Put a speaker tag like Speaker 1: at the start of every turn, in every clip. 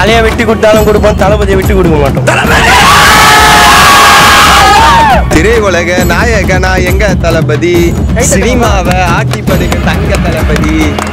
Speaker 1: தலையை வெட்டி கொடுத்தாலும் கொடுப்போம் தளபதியை விட்டு கொடுக்க மாட்டோம்
Speaker 2: திரையுலக நாயகனா எங்க தளபதி சினிமாவை ஆக்கி படுக்க தங்க தளபதி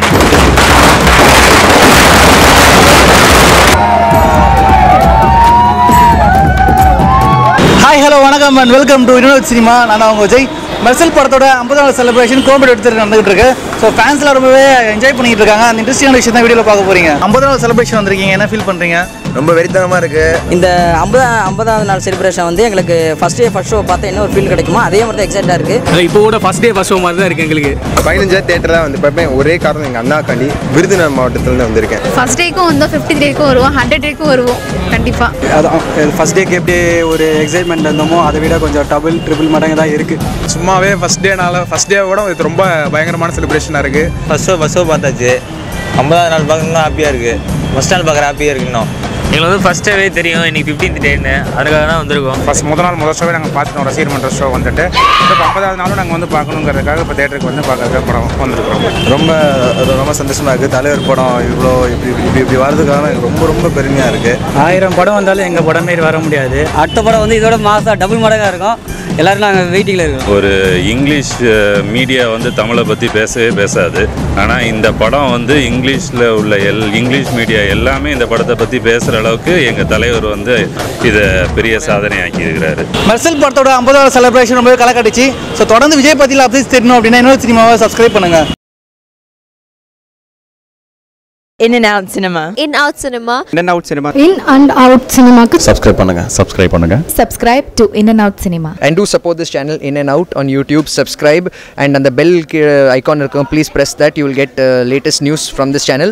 Speaker 3: ஹாய் ஹலோ வணக்கம் and welcome to universe cinema நான் தான் உங்க விஜய் மெர்சல் படத்தோட ஐம்பதாவது செலிப்ரேஷன் கோம்பேட் எடுத்துட்டு நடந்துகிட்டு இருக்கு ஸோ ஃபேன்ஸ்லாம் ரொம்பவே என்ஜாய் பண்ணிட்டு இருக்காங்க அந்த இன்ட்ரெஸ்டிங்கான விஷயம் தான் வீடியோவில் பார்க்க போறீங்க ஐம்பதாவது செலிப்ரேஷன் வந்திருக்கீங்க என்ன ஃபீல் பண்ணுறீங்க
Speaker 2: ரொம்ப வெறித்தனமா இருக்கு
Speaker 4: இந்த ஐம்பதா ஐம்பதாவது நாள் செலிப்ரேஷன் வந்து எங்களுக்கு ஃபர்ஸ்ட் டே ஃபர்ஸ்ட் ஷோ பார்த்தா என்ன ஒரு ஃபீல் கிடைக்குமோ அதே மாதிரி தான் எக்ஸைட்டாக இருக்குது
Speaker 5: இப்போ கூட ஃபர்ஸ்ட் டே ஃபர்ஸ்ட் ஷோ மாதிரி தான் இருக்கு எங்களுக்கு
Speaker 2: பதினஞ்சா தேட்டர் தான் வந்து பார்ப்பேன் ஒரே காரணம் எங்க அண்ணாக்காண்டி விருதுநகர் மாவட்டத்திலிருந்து வந்திருக்கேன்
Speaker 6: ஃபர்ஸ்ட் டேக்கும் வந்தோம் ஃபிஃப்டி டேக்கும் வருவோம் ஹண்ட்ரட் டேக்கும் வருவோம் கண்டிப்பாக
Speaker 7: அதான் ஃபஸ்ட் டேக்கு எப்படி ஒரு எக்ஸைட்மெண்ட் இருந்தோமோ அதை விட கொஞ்சம் டபுள் ட்ரிபிள் மடங்கு தான் இருக்குது
Speaker 8: சும்மாவே ஃபஸ்ட் டேனால ஃபஸ்ட் டே விட இது ரொம்ப பயங்கரமான செலிப்ரேஷனாக இருக்குது
Speaker 9: ஃபஸ்ட் ஷோ ஃபஸ்ட் ஷோ பார்த்தாச்சு ஐம்பதாவது நாள் பார்க்கணும் ஹாப்பியாக இருக்குது ஃபஸ்ட் நாள் பார்க்குற ஹாப்பியாக இருக்கு இன்னும்
Speaker 10: எங்களுக்கு வந்து ஃபர்ஸ்ட் டேவே தெரியும் இன்னைக்கு ஃபிஃப்டீன்த் டேன்னு அதுக்காக தான் வந்திருக்கோம்
Speaker 8: ஃபஸ்ட் முதல் நாள் முதல் ஷோவே நாங்கள் பார்த்துட்டோம் ரசிகர் மன்ற ஷோ வந்துட்டு இப்போ ஐம்பதாவது நாளும் நாங்கள் வந்து பார்க்கணுங்கிறதுக்காக இப்போ தேட்டருக்கு வந்து பார்க்கறதுக்காக படம் வந்திருக்கிறோம்
Speaker 2: ரொம்ப ரொம்ப சந்தோஷமா இருக்கு தலைவர் படம் இவ்வளோ இப்படி இப்படி இப்படி வர்றதுக்காக எனக்கு ரொம்ப ரொம்ப பெருமையா இருக்கு
Speaker 7: ஆயிரம் படம் வந்தாலும் எங்கள் படம் மாரி வர முடியாது
Speaker 4: அடுத்த படம் வந்து இதோட மாதம் டபுள் மடங்காக இருக்கும் எல்லாரும் நாங்கள் வெயிட்டிங்கில் இருக்கோம்
Speaker 11: ஒரு இங்கிலீஷ் மீடியா வந்து தமிழை பற்றி பேசவே பேசாது ஆனால் இந்த படம் வந்து இங்கிலீஷில் உள்ள எல் இங்கிலீஷ் மீடியா எல்லாமே இந்த படத்தை பற்றி பேசுகிற அளவுக்கு எங்கள் தலைவர் வந்து இதை பெரிய சாதனை ஆக்கியிருக்கிறாரு
Speaker 3: மெர்சல் படத்தோட ஐம்பதாவது செலிப்ரேஷன் ரொம்பவே களை கட்டுச்சு ஸோ தொடர்ந்து விஜய் பற்றியில் அப்டேட்ஸ் தெரியணும் அப்படின்னா யூனிவர்ஸ் சினிமாவை சப்ஸ்கிரைப் பண்ணுங்க
Speaker 4: In and out cinema.
Speaker 6: In out cinema
Speaker 7: in out cinema
Speaker 6: in and out சினிமாக்கு
Speaker 2: சப்ஸ்கிரைப் பண்ணுங்க சப்ஸ்கிரைப் பண்ணுங்க
Speaker 6: subscribe to in and out cinema
Speaker 9: and to support this channel in and out on YouTube subscribe and அந்த bell icon இருக்கும் please press that you will get latest news from this channel